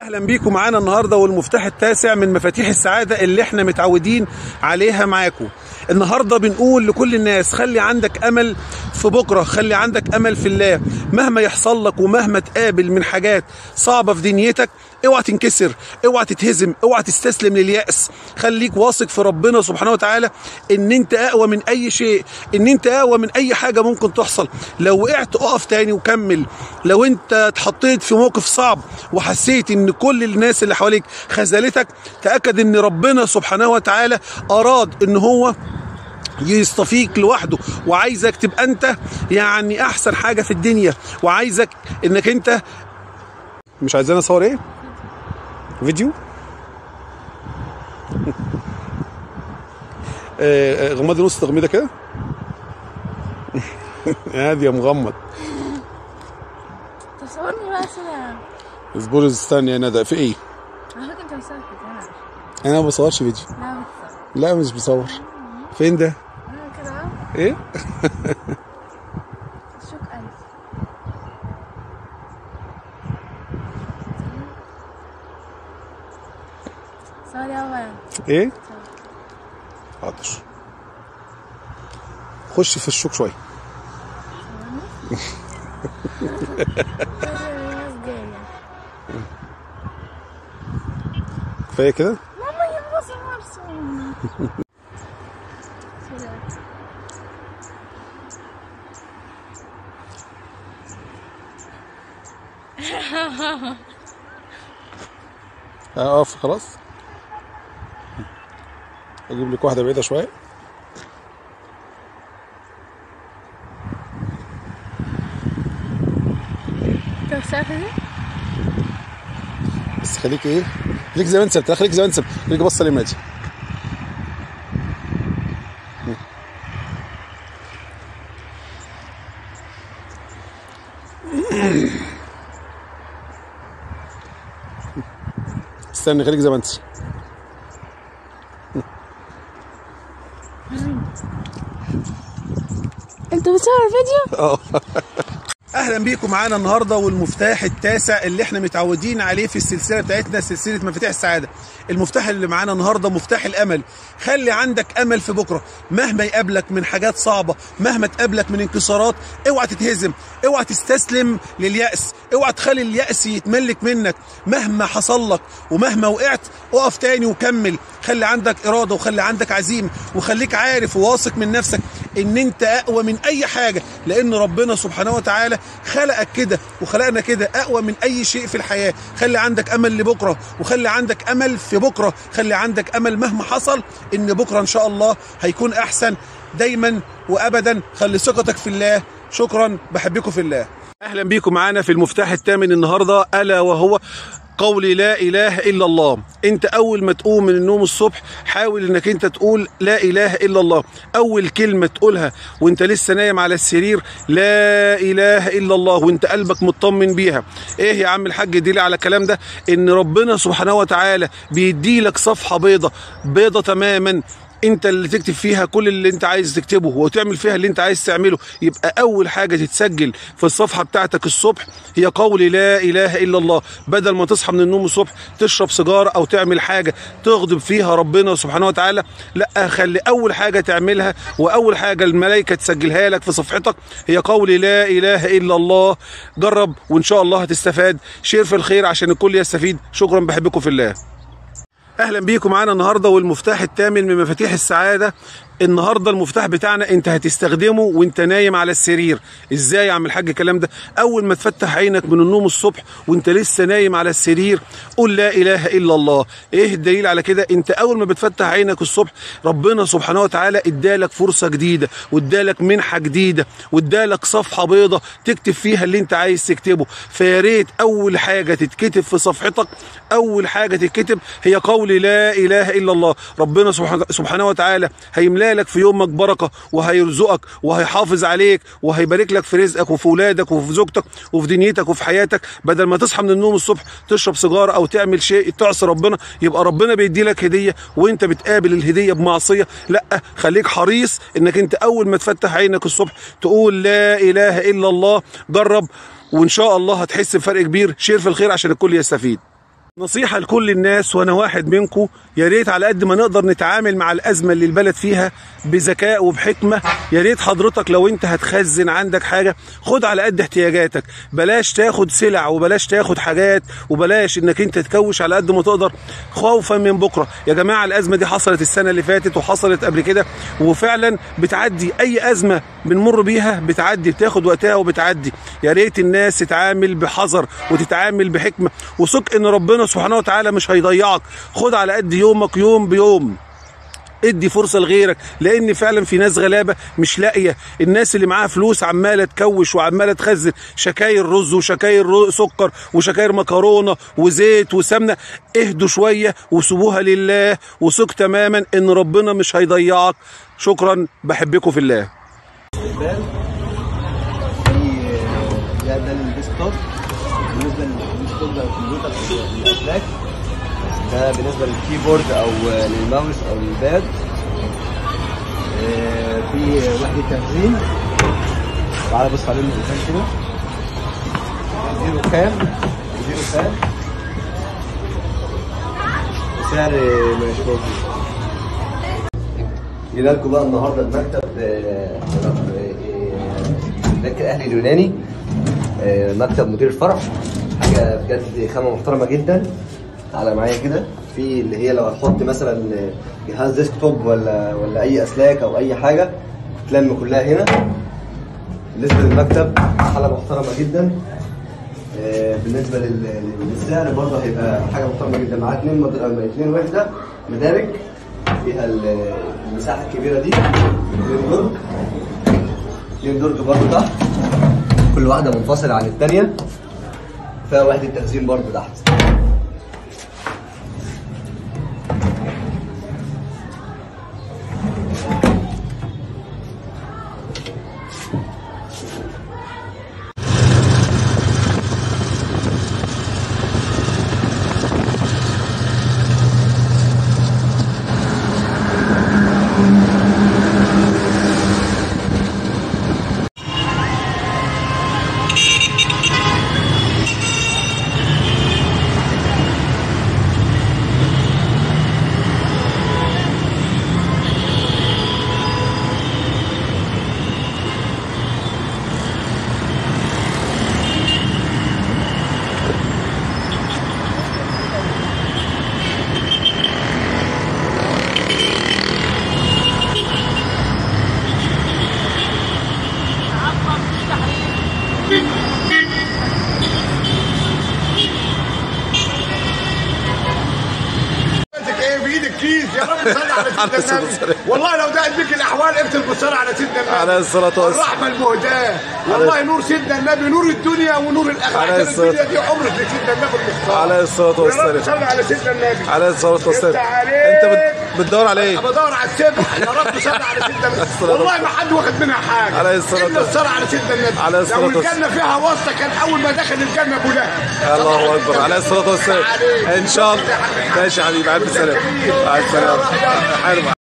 اهلا بيكم معانا النهارده والمفتاح التاسع من مفاتيح السعاده اللي احنا متعودين عليها معاكم النهارده بنقول لكل الناس خلي عندك امل في بكره خلي عندك امل في الله مهما يحصل لك ومهما تقابل من حاجات صعبه في دنيتك اوعى تنكسر اوعى تتهزم اوعى تستسلم لليأس خليك واثق في ربنا سبحانه وتعالى ان انت اقوى من اي شيء ان انت اقوى من اي حاجه ممكن تحصل لو وقعت اقف تاني وكمل لو انت اتحطيت في موقف صعب وحسيت ان كل الناس اللي حواليك خذلتك تاكد ان ربنا سبحانه وتعالى اراد ان هو يصطفيك لوحده وعايزك تبقى انت يعني احسن حاجه في الدنيا وعايزك انك انت مش عايزين اصور ايه فيديو آه، آه، غمضي نص تغميضه كده عادي يا مغمض تصورني بقى سنة اصبري استني يا ندى في ايه على فكرة انت بتصور كده انا ما بصورش فيديو لا بتصور لا مش بصور فين ده انا كده اهو ايه شوك ألف سوري أولا ايه حاضر خش في الشوك شويه كفايه كده ماما يا بص مرسوم اقف خلاص اجيب لك واحده بعيده شويه انت بتعرف ايه؟ بس خليك ايه خليك زي ما انت ثابت خليك زي ما انت ثابت خليك بص لمادي استنى خليك زي ما انت انت بتصور فيديو؟ اهلا بيكم معانا النهارده والمفتاح التاسع اللي احنا متعودين عليه في السلسله بتاعتنا سلسله مفاتيح السعاده المفتاح اللي معانا النهارده مفتاح الامل خلي عندك امل في بكره مهما يقابلك من حاجات صعبه مهما تقابلك من انكسارات اوعى تتهزم اوعى تستسلم للياس اوعى تخلي الياس يتملك منك مهما حصل لك ومهما وقعت اقف تاني وكمل خلي عندك اراده وخلي عندك عزيمه وخليك عارف وواثق من نفسك ان انت اقوى من اي حاجه لان ربنا سبحانه وتعالى خلقك كده وخلقنا كده اقوى من اي شيء في الحياه خلي عندك امل لبكره وخلي عندك امل في بكره خلي عندك امل مهما حصل ان بكره ان شاء الله هيكون احسن دايما وابدا خلي ثقتك في الله شكرا بحبكم في الله اهلا بيكم معانا في المفتاح الثامن النهارده الا وهو قول لا اله الا الله انت اول ما تقوم من النوم الصبح حاول انك انت تقول لا اله الا الله اول كلمه تقولها وانت لسه نايم على السرير لا اله الا الله وانت قلبك مطمن بيها ايه يا عم الحاج دي على الكلام ده ان ربنا سبحانه وتعالى بيدي لك صفحه بيضه بيضه تماما انت اللي تكتب فيها كل اللي انت عايز تكتبه وتعمل فيها اللي انت عايز تعمله يبقى اول حاجه تتسجل في الصفحه بتاعتك الصبح هي قول لا اله الا الله بدل ما تصحى من النوم الصبح تشرب سيجاره او تعمل حاجه تغضب فيها ربنا سبحانه وتعالى لا خلي اول حاجه تعملها واول حاجه الملائكه تسجلها لك في صفحتك هي قول لا اله الا الله جرب وان شاء الله هتستفاد شير في الخير عشان الكل يستفيد شكرا بحبكم في الله اهلا بيكم معانا النهارده والمفتاح الثامن من مفاتيح السعاده النهارده المفتاح بتاعنا انت هتستخدمه وانت نايم على السرير ازاي يا عم الحاج الكلام ده اول ما تفتح عينك من النوم الصبح وانت لسه نايم على السرير قول لا اله الا الله ايه الدليل على كده انت اول ما بتفتح عينك الصبح ربنا سبحانه وتعالى ادالك فرصه جديده وادالك منحه جديده وادالك صفحه بيضه تكتب فيها اللي انت عايز تكتبه فيا ريت اول حاجه تتكتب في صفحتك اول حاجه تتكتب هي قول لا اله الا الله ربنا سبحانه- سبحانه وتعالى هيملا لك في يومك بركه وهيرزقك وهيحافظ عليك وهيبارك لك في رزقك وفي اولادك وفي زوجتك وفي دنيتك وفي حياتك بدل ما تصحى من النوم الصبح تشرب سيجاره او تعمل شيء تعصي ربنا يبقى ربنا بيدي لك هديه وانت بتقابل الهديه بمعصيه لا خليك حريص انك انت اول ما تفتح عينك الصبح تقول لا اله الا الله جرب وان شاء الله هتحس بفرق كبير شير في الخير عشان الكل يستفيد نصيحة لكل الناس وانا واحد منكم يا ريت على قد ما نقدر نتعامل مع الازمة اللي البلد فيها بذكاء وبحكمة يا ريت حضرتك لو انت هتخزن عندك حاجة خد على قد احتياجاتك بلاش تاخد سلع وبلاش تاخد حاجات وبلاش انك انت تكوش على قد ما تقدر خوفا من بكرة يا جماعة الازمة دي حصلت السنة اللي فاتت وحصلت قبل كده وفعلا بتعدي اي ازمة بنمر بيها بتعدي بتاخد وقتها وبتعدي يا ريت الناس تتعامل بحذر وتتعامل بحكمة وثق ان ربنا سبحانه وتعالى مش هيضيعك خد على قد يومك يوم بيوم ادي فرصه لغيرك لان فعلا في ناس غلابه مش لاقيه الناس اللي معاها فلوس عماله تكوش وعماله تخزن شكاير رز وشكاير رو- سكر وشكاير مكرونه وزيت وسمنه اهدوا شويه وسيبوها لله وثق تماما ان ربنا مش هيضيعك شكرا بحبكم في الله البال في ده ده الديسكتوب بالنسبه للديسكتوب ده الكمبيوتر الاسلاك ده بالنسبه للكيبورد او للماوس او للباد آه، في وحده تخزين تعالى بص عليه من قدام كده زيرو خام زيرو خام سعر مش موجود جينا لكم بقى النهارده المكتب آه، آه، البنك الاهلي اليوناني آه، مكتب مدير الفرع حاجه بجد خامه محترمه جدا تعالى معايا كده في اللي هي لو هتحط مثلا جهاز ديسكتوب ولا ولا اي اسلاك او اي حاجه تلم كلها هنا بالنسبه للمكتب حاله محترمه جدا آه، بالنسبه لل- للسعر برضه هيبقى حاجه محترمه جدا معاه اثنين مد... آه، اثنين وحده مدارج فيها ال- المساحه الكبيره دي اثنين درج اثنين درج برضه تحت كل واحده منفصله عن الثانيه فيها وحده تخزين برضه تحت ايدك ايه بايدك كيس يا رب صل على سيدنا النبي والله لو دعت بك الاحوال اكتب بالصلاه على سيدنا النبي عليه الصلاة والسلام. الرحمه المهداه والله نور سيدنا النبي نور الدنيا ونور الاخره عليه عشان الصلاة الدنيا دي عمرك لسيدنا النبي المختار عليه الصلاة يا والسلام. رب صل على سيدنا النبي عليه الصلاة والسلام يفتح عليك. انت بت- بتدور على ايه بدور على السبح يا رب صل على سيدنا النبي الصلاة والله ما حد واخد منها حاجه عليه الصلاة الا والسلام. الصلاه على سيدنا النبي عليه الصلاة لو والسلام. الجنه فيها واسطه كان اول ما دخل الجنه ابو لهب الله اكبر عليه الصلاه والسلام ان شاء الله ماشي يا حبيبي مع الف سلامه مع السلامه حلو